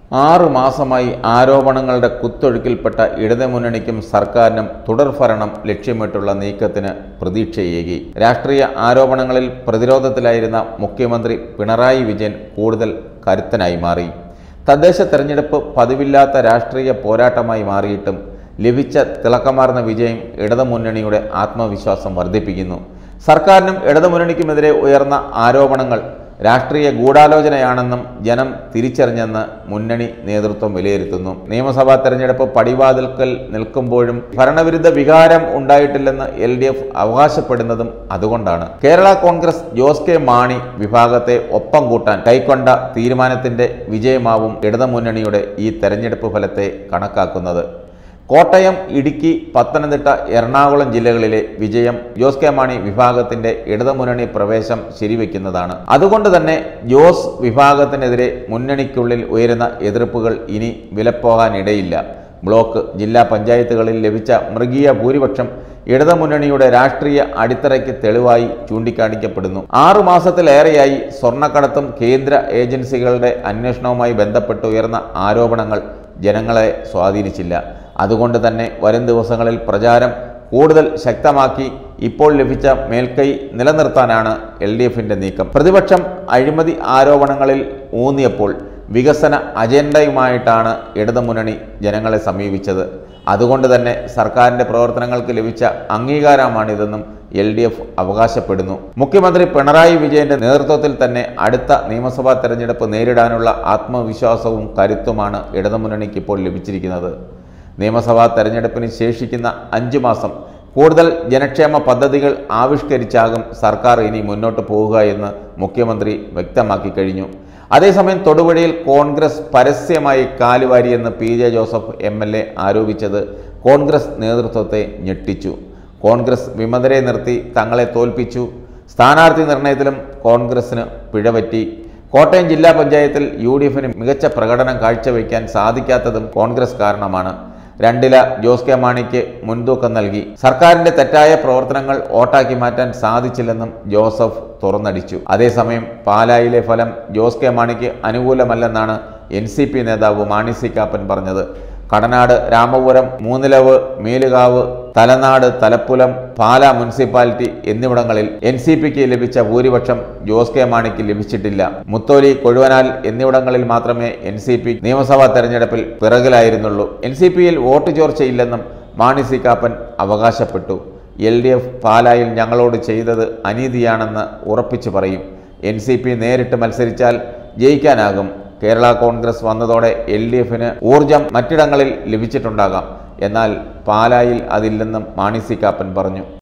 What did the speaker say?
ആറു മാസമായി ആരോപണങ്ങളുടെ കുത്തൊഴുക്കിൽപ്പെട്ട ഇടതുമുന്നണിക്കും സർക്കാരിനും തുടർഭരണം ലക്ഷ്യമിട്ടുള്ള നീക്കത്തിന് പ്രതീക്ഷയേകി രാഷ്ട്രീയ ആരോപണങ്ങളിൽ പ്രതിരോധത്തിലായിരുന്ന മുഖ്യമന്ത്രി പിണറായി വിജയൻ കൂടുതൽ കരുത്തനായി മാറി തദ്ദേശ തെരഞ്ഞെടുപ്പ് പതിവില്ലാത്ത രാഷ്ട്രീയ പോരാട്ടമായി മാറിയിട്ടും ലഭിച്ച തിളക്കമാർന്ന വിജയം ഇടതുമുന്നണിയുടെ ആത്മവിശ്വാസം വർദ്ധിപ്പിക്കുന്നു സർക്കാരിനും ഇടതുമുന്നണിക്കുമെതിരെ ഉയർന്ന ആരോപണങ്ങൾ രാഷ്ട്രീയ ഗൂഢാലോചനയാണെന്നും ജനം തിരിച്ചറിഞ്ഞെന്ന് മുന്നണി നേതൃത്വം വിലയിരുത്തുന്നു നിയമസഭാ തെരഞ്ഞെടുപ്പ് പടിവാതിൽക്കൽ നിൽക്കുമ്പോഴും ഭരണവിരുദ്ധ വികാരം ഉണ്ടായിട്ടില്ലെന്ന് എൽ ഡി എഫ് അവകാശപ്പെടുന്നതും അതുകൊണ്ടാണ് കേരള കോൺഗ്രസ് ജോസ് കെ മാണി വിഭാഗത്തെ ഒപ്പം കൂട്ടാൻ കൈക്കൊണ്ട തീരുമാനത്തിന്റെ വിജയമാവും ഇടതുമുന്നണിയുടെ ഈ തെരഞ്ഞെടുപ്പ് ഫലത്തെ കണക്കാക്കുന്നത് കോട്ടയം ഇടുക്കി പത്തനംതിട്ട എറണാകുളം ജില്ലകളിലെ വിജയം ജോസ് കെ മാണി വിഭാഗത്തിന്റെ ഇടതുമുന്നണി പ്രവേശം ശരിവെക്കുന്നതാണ് അതുകൊണ്ട് തന്നെ ജോസ് വിഭാഗത്തിനെതിരെ മുന്നണിക്കുള്ളിൽ ഉയരുന്ന എതിർപ്പുകൾ ഇനി വിലപ്പോകാനിടയില്ല ബ്ലോക്ക് ജില്ലാ പഞ്ചായത്തുകളിൽ ലഭിച്ച മൃഗീയ ഭൂരിപക്ഷം ഇടതുമുന്നണിയുടെ രാഷ്ട്രീയ അടിത്തറയ്ക്ക് തെളിവായി ചൂണ്ടിക്കാണിക്കപ്പെടുന്നു ആറു മാസത്തിലേറെയായി സ്വർണ്ണക്കടത്തും കേന്ദ്ര ഏജൻസികളുടെ അന്വേഷണവുമായി ബന്ധപ്പെട്ട് ഉയർന്ന ആരോപണങ്ങൾ ജനങ്ങളെ സ്വാധീനിച്ചില്ല അതുകൊണ്ട് തന്നെ വരും ദിവസങ്ങളിൽ പ്രചാരം കൂടുതൽ ശക്തമാക്കി ഇപ്പോൾ ലഭിച്ച മേൽക്കൈ നിലനിർത്താനാണ് എൽ ഡി എഫിൻ്റെ നീക്കം പ്രതിപക്ഷം അഴിമതി ആരോപണങ്ങളിൽ ഊന്നിയപ്പോൾ വികസന അജണ്ടയുമായിട്ടാണ് ഇടതുമുന്നണി ജനങ്ങളെ സമീപിച്ചത് അതുകൊണ്ട് തന്നെ സർക്കാരിൻ്റെ പ്രവർത്തനങ്ങൾക്ക് ലഭിച്ച അംഗീകാരമാണിതെന്നും എൽ ഡി എഫ് അവകാശപ്പെടുന്നു മുഖ്യമന്ത്രി പിണറായി വിജയന്റെ നേതൃത്വത്തിൽ തന്നെ അടുത്ത നിയമസഭാ തെരഞ്ഞെടുപ്പ് നേരിടാനുള്ള ആത്മവിശ്വാസവും കരുത്തുമാണ് ഇടതുമുന്നണിക്ക് ഇപ്പോൾ ലഭിച്ചിരിക്കുന്നത് നിയമസഭാ തെരഞ്ഞെടുപ്പിന് ശേഷിക്കുന്ന അഞ്ചു മാസം കൂടുതൽ ജനക്ഷേമ പദ്ധതികൾ ആവിഷ്കരിച്ചാകും സർക്കാർ ഇനി മുന്നോട്ട് പോവുക എന്ന് മുഖ്യമന്ത്രി വ്യക്തമാക്കി കഴിഞ്ഞു അതേസമയം തൊടുപുഴയിൽ കോൺഗ്രസ് പരസ്യമായി കാലുവാരിയെന്ന് P J Joseph M L A ആരോപിച്ചത് കോൺഗ്രസ് നേതൃത്വത്തെ ഞെട്ടിച്ചു കോൺഗ്രസ് വിമതരെ നിർത്തി തങ്ങളെ തോൽപ്പിച്ചു സ്ഥാനാർത്ഥി നിർണയത്തിലും കോൺഗ്രസിന് പിഴപറ്റി കോട്ടയം ജില്ലാ പഞ്ചായത്തിൽ യു ഡി എഫിന് മികച്ച പ്രകടനം കാഴ്ചവെക്കാൻ സാധിക്കാത്തതും കോൺഗ്രസ് കാരണമാണ് രണ്ടില ജോസ് കെ മാണിക്ക് മുൻതൂക്കം നൽകി സർക്കാരിന്റെ തെറ്റായ പ്രവർത്തനങ്ങൾ വോട്ടാക്കി മാറ്റാൻ സാധിച്ചില്ലെന്നും ജോസഫ് തുറന്നടിച്ചു അതേസമയം പാലായിലെ ഫലം ജോസ് കെ മാണിക്ക് അനുകൂലമല്ലെന്നാണ് എൻ സി പി നേതാവ് മാണി സി കാപ്പൻ പറഞ്ഞത് കടനാട് രാമപുരം മൂന്നിലവ് മേലുകാവ് തലനാട് തലപ്പുലം പാല മുനിസിപ്പാലിറ്റി എന്നിവിടങ്ങളിൽ എൻ സി പിക്ക് ലഭിച്ച ഭൂരിപക്ഷം ജോസ് കെ മാണിക്ക് ലഭിച്ചിട്ടില്ല മുത്തോലി കൊഴുവനാൽ എന്നിവിടങ്ങളിൽ മാത്രമേ എൻ സി പി നിയമസഭാ തെരഞ്ഞെടുപ്പിൽ പിറകിലായിരുന്നുള്ളൂ എൻ സി പിയിൽ വോട്ട് ചോർച്ചയില്ലെന്നും മാണി സി കാപ്പൻ അവകാശപ്പെട്ടു എൽ ഡി എഫ് പാലായിൽ ഞങ്ങളോട് ചെയ്തത് അനീതിയാണെന്ന് ഉറപ്പിച്ചു പറയും എൻ സി പി നേരിട്ട് മത്സരിച്ചാൽ ജയിക്കാനാകും കേരള കോൺഗ്രസ് വന്നതോടെ എൽ ഡി എഫിന് ഊർജം മറ്റിടങ്ങളിൽ ലഭിച്ചിട്ടുണ്ടാകാം എന്നാൽ പാലായിൽ അതില്ലെന്നും മാണി സി കാപ്പൻ പറഞ്ഞു